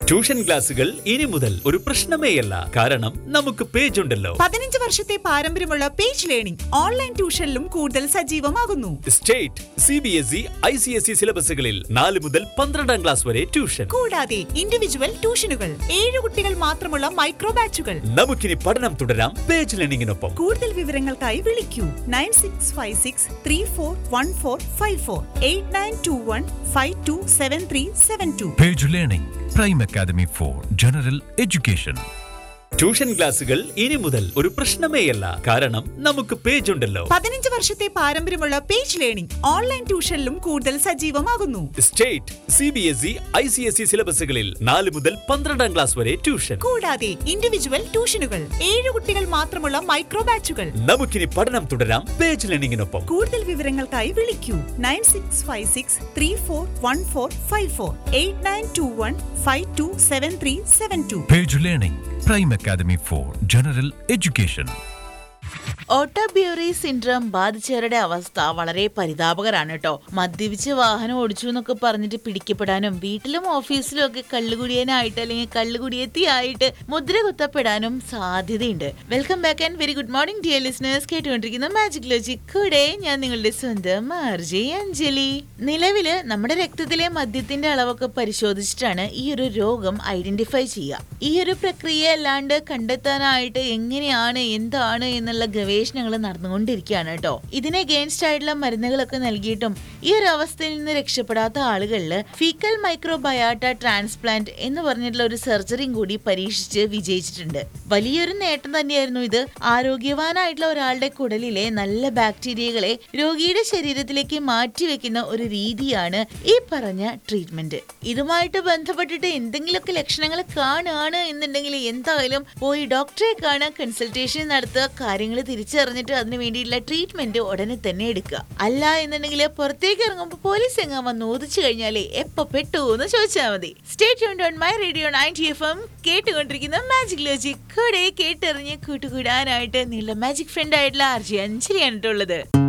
Tuition ക്ലാസുകൾ ഇനി മുതൽ ഒരു പ്രശ്നമേയല്ല കാരണം നമുക്ക് പേജ് ഉണ്ടല്ലോ പതിനഞ്ച് വർഷത്തെ പാരമ്പര്യമുള്ള പേജ് ലേണിംഗ് ഓൺലൈൻ ട്യൂഷനിലും കൂടുതൽ സജീവമാകുന്നു state C B S E I C S E സിലബസുകളിൽ നാല് മുതൽ പന്ത്രണ്ടാം ക്ലാസ് വരെ ട്യൂഷൻ കൂടാതെ ഇൻഡിവിജ്വൽ ട്യൂഷനുകൾ ഏഴ് കുട്ടികൾ മാത്രമുള്ള മൈക്രോ ബാച്ചുകൾ നമുക്കിനി പഠനം തുടരാം പേജ് ലേണിംഗിനൊപ്പം കൂടുതൽ വിവരങ്ങൾക്കായി വിളിക്കൂ nine six five six three four one four five four eight nine two one five two seven three seven two Page Learning, Prime Academy for General Education. Tuition ക്ലാസുകൾ ഇനി മുതൽ ഒരു പ്രശ്നമേയല്ല കാരണം നമുക്ക് പേജ് ഉണ്ടല്ലോ പതിനഞ്ച് വർഷത്തെ പാരമ്പര്യമുള്ള പേജ് ലേണിംഗ് ഓൺലൈൻ ട്യൂഷനിലും കൂടുതൽ സജീവമാകുന്നു state C B S E I C S E സിലബസുകളിൽ നാല് മുതൽ പന്ത്രണ്ടാം ക്ലാസ് വരെ ട്യൂഷൻ കൂടാതെ ഇൻഡിവിജ്വൽ ട്യൂഷനുകൾ ഏഴ് കുട്ടികൾ മാത്രമുള്ള മൈക്രോ ബാച്ചുകൾ നമുക്കിനി പഠനം തുടരാം പേജ് ലേണിംഗിനൊപ്പം കൂടുതൽ വിവരങ്ങൾക്കായി വിളിക്കൂ nine six five six three four one four five four eight nine two one five two seven three seven two Page Learning, Prime Academy for General Education. Auto brewery syndrome ബാധിച്ചവരുടെ അവസ്ഥ വളരെ പരിതാപകരാണ് കേട്ടോ മദ്യപിച്ച് വാഹനം ഓടിച്ചു എന്നൊക്കെ പറഞ്ഞിട്ട് പിടിക്കപ്പെടാനും വീട്ടിലും ഓഫീസിലും ഒക്കെ കള്ളുകുടിയനായിട്ട് അല്ലെങ്കിൽ കള്ളുകുടിയെത്തിയായിട്ട് മുദ്ര കുത്തപ്പെടാനും സാധ്യതയുണ്ട് welcome back and very good morning dear listeners കേട്ടുകൊണ്ടിരിക്കുന്ന മാജിക് ലോജിക് കൂടെ ഞാൻ നിങ്ങളുടെ സ്വന്തം ആർജെ അഞ്ജലി നിലവില് നമ്മുടെ രക്തത്തിലെ മദ്യത്തിന്റെ അളവൊക്കെ പരിശോധിച്ചിട്ടാണ് ഈ ഒരു രോഗം ഐഡന്റിഫൈ ചെയ്യുക ഈ ഒരു പ്രക്രിയ അല്ലാണ്ട് കണ്ടെത്താനായിട്ട് എങ്ങനെയാണ് എന്താണ് എന്നുള്ള ഗവേഷണങ്ങൾ നടന്നുകൊണ്ടിരിക്കുകയാണ് കേട്ടോ ഇതിന് അഗേൻസ്റ്റ് ആയിട്ടുള്ള മരുന്നുകളൊക്കെ നൽകിയിട്ടും ഈ ഒരു അവസ്ഥയിൽ നിന്ന് രക്ഷപ്പെടാത്ത ആളുകളിൽ ഫീക്കൽ മൈക്രോബയാട്ട ട്രാൻസ്പ്ലാന്റ് എന്ന് പറഞ്ഞിട്ടുള്ള ഒരു സർജറിയും കൂടി പരീക്ഷിച്ച് വിജയിച്ചിട്ടുണ്ട് വലിയൊരു നേട്ടം തന്നെയായിരുന്നു ഇത് ആരോഗ്യവാനായിട്ടുള്ള ഒരാളുടെ കുടലിലെ നല്ല ബാക്ടീരിയകളെ രോഗിയുടെ ശരീരത്തിലേക്ക് മാറ്റിവെക്കുന്ന ഒരു രീതിയാണ് ഈ പറഞ്ഞ ട്രീറ്റ്മെന്റ് ഇതുമായിട്ട് ബന്ധപ്പെട്ടിട്ട് എന്തെങ്കിലുമൊക്കെ ലക്ഷണങ്ങൾ കാണുകയാണ് എന്നുണ്ടെങ്കിൽ എന്തായാലും പോയി ഡോക്ടറെ കാണാൻ കൺസൾട്ടേഷൻ നടത്തുക കാര്യങ്ങൾ തിരിച്ചറിഞ്ഞിട്ട് അതിന് വേണ്ടിയിട്ടുള്ള ട്രീറ്റ്മെന്റ് ഉടനെ തന്നെ എടുക്കുക അല്ല എന്നുണ്ടെങ്കിൽ പുറത്തേക്ക് ഇറങ്ങുമ്പോൾ പോലീസ് എങ്ങാൻ വന്ന് ഓദിച്ചു കഴിഞ്ഞാലേ എപ്പോ പെട്ടു എന്ന് ചോദിച്ചാൽ മതി state on my radio ninety F M കേട്ടുകൊണ്ടിരിക്കുന്ന മാജിക് ലോജിക് കൂടെ കേട്ടറിഞ്ഞ് കൂട്ടുകൂടാനായിട്ട് നിങ്ങളുടെ മാജിക് ഫ്രണ്ട് ആയിട്ടുള്ള ആർജി അഞ്ജലിയാണ് കേട്ടുള്ളത്